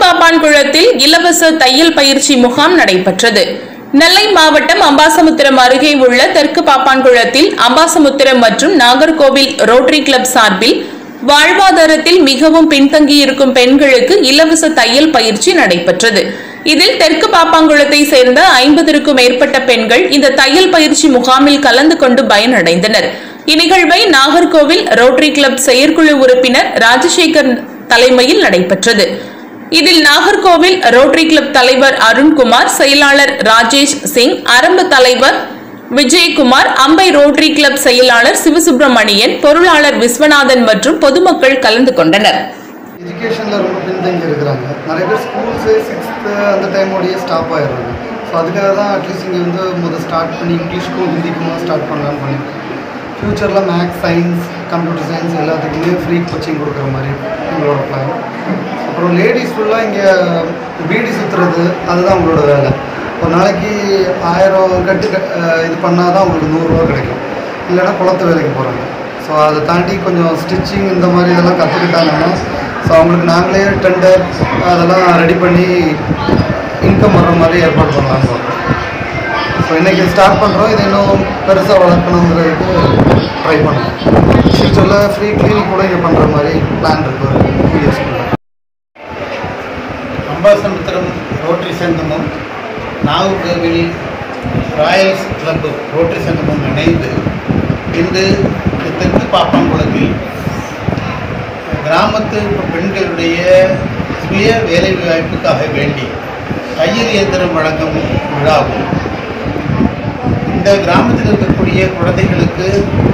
பாப்பான்குளத்தில் இலவச தையல் பயிற்சி முகாம் நடைபெற்றது நெல்லை மாவட்டம் அம்பாசமுத்திரம் அருகே உள்ள தெற்கு பாப்பான்குளத்தில் அம்பாசமுத்திரம் மற்றும் நாகர்கோவில் ரோட்டரி கிளப் சார்பில் வாழ்வாதாரத்தில் மிகவும் பின்தங்கியிருக்கும் பெண்களுக்கு இலவச தையல் பயிற்சி நடைபெற்றது இதில் தெற்கு பாப்பாங்குளத்தை சேர்ந்த ஐம்பதற்கும் மேற்பட்ட பெண்கள் இந்த தையல் பயிற்சி முகாமில் கலந்து கொண்டு பயனடைந்தனர் இந்நிகழ்வை நாகர்கோவில் ரோட்டரி கிளப் செயற்குழு உறுப்பினர் ராஜசேகர் தலைமையில் நடைபெற்றது இதில் நாகர்கோவில் ரோட்டரி கிளப் தலைவர் அருண்குமார் செயலாளர் ராஜேஷ் சிங் அரம்பு தலைவர் விஜயகுமார் அம்பை ரோட்டரி கிளப் செயலாளர் சிவசுப்பிரமணியன் பொருளாளர் விஸ்வநாதன் மற்றும் பொதுமக்கள் கலந்து கொண்டனர் எஜுகேஷனில் ரொம்ப பின்தங்கி இருக்கிறாங்க நிறைய பேர் ஸ்கூல்ஸு சிக்ஸ்த்து அந்த டைமோடய ஸ்டாப் ஆயிடுறாங்க ஸோ அதுக்காக தான் அட்லீஸ்ட் இங்கே வந்து முதல் ஸ்டார்ட் பண்ணி இங்கிலீஷ்க்கும் ஹிந்திக்குமா ஸ்டார்ட் பண்ணலான்னு பண்ணி ஃப்யூச்சரில் மேக்ஸ் சயின்ஸ் கம்ப்யூட்டர் சயின்ஸ் எல்லாத்துக்குமே ஃப்ரீ கோச்சிங் கொடுக்குற மாதிரி எங்களோட பிளான் அப்புறம் லேடிஸ் ஃபுல்லாக இங்கே பீடி சுற்றுறது அதுதான் உங்களோட வேலை ஒரு நாளைக்கு ஆயிரம் கட்டு க- அஹ் இது பண்ணால் தான் உங்களுக்கு நூறுரூவா கிடைக்கும் இல்லைன்னா குளத்து வேலைக்கு போகிறாங்க ஸோ அதை தாண்டி கொஞ்சம் ஸ்டிச்சிங் இந்த மாதிரி இதெல்லாம் கற்றுக்கிட்டாங்கன்னா ஸோ அவங்களுக்கு நாங்களே டெண்டர் அதெல்லாம் ரெடி பண்ணி இன்கம் வர்ற மாதிரி ஏற்பாடு பண்ணலாம்னு சொல்கிறோம் ஸோ இன்றைக்கி ஸ்டார்ட் பண்ணுறோம் இது இன்னும் பெருசாக வளர்க்கணுங்கிறதுக்கு ட்ரை பண்ணுறோம் ஃப்யூச்சரில் ஃப்ரீ கிளினிக் கூட இங்கே பண்ணுற மாதிரி பிளான் இருக்கு ஒரு டூ இயர்ஸ்க்குள்ள அம்பாசமுத்திரம் ரோட்டரி சங்கமும் நாகர்கோவில் ராயல்ஸ் கிளப் ரோட்டரி சங்கமும் இணைந்து இன்று தெற்கு பாப்பாங்குளத்தில் கிராமத்து பெண்களுடைய சுய வேலைவாய்ப்புக்காக வேண்டி தையல் இயந்திரம் வழங்கும் விழாவும் இந்த கிராமத்தில் இருக்கக்கூடிய குழந்தைகளுக்கு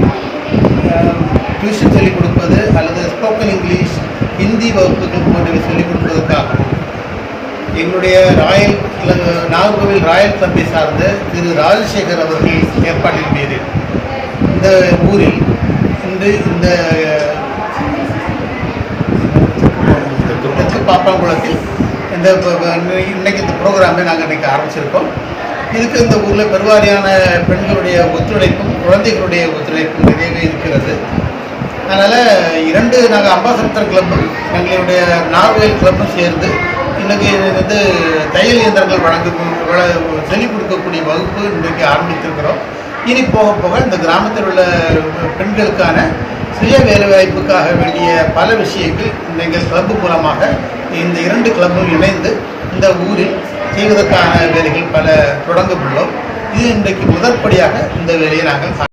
டியூஷன் சொல்லிக் கொடுப்பது அல்லது ஸ்போக்கன் இங்கிலீஷ் ஹிந்தி வகுப்புகள் போன்றவை சொல்லிக் கொடுப்பதற்காகவும் எங்களுடைய ராயல் கிளப் நாகர்கோவில் ராயல் கிளப்பை சார்ந்த திரு ராஜசேகர் அவர்கள் ஏற்பாட்டின் பேரில் இந்த ஊரில் இன்று இந்த தெற்கு பாப்பாங்குளத்தில் இந்த ப- ப- இன்னைக்கு இந்த ப்ரோக்ராமை நாங்கள் இன்னைக்கு ஆரம்பிச்சிருக்கோம் இதுக்கு இந்த ஊரில் பெருவாரியான பெண்களுடைய ஒத்துழைப்பும் குழந்தைகளுடைய ஒத்துழைப்பும் நிறையவே இருக்கிறது அதனால் இரண்டு நாங்கள் அம்பாசமுத்திரம் கிளப்பும் எங்களுடைய நார்வேல் கிளப்பும் சேர்ந்து இன்றைக்கி வந்து தையல் இயந்திரங்கள் வழங்கும் வழ- சொல்லிக் கொடுக்கக்கூடிய வகுப்பு இன்றைக்கு ஆரம்பித்திருக்கிறோம் இனி போக போக இந்த கிராமத்தில் உள்ள பெண்களுக்கான சுய வேலைவாய்ப்புக்காக வேண்டிய பல விஷயங்கள் இந்த எங்கள் கிளப்பு மூலமாக இந்த இரண்டு கிளப்பும் இணைந்து இந்த ஊரில் செய்வதற்கான வேலைகள் பல தொடங்க உள்ளோம் இது இன்றைக்கு முதற்படியாக இந்த வேலையை நாங்கள்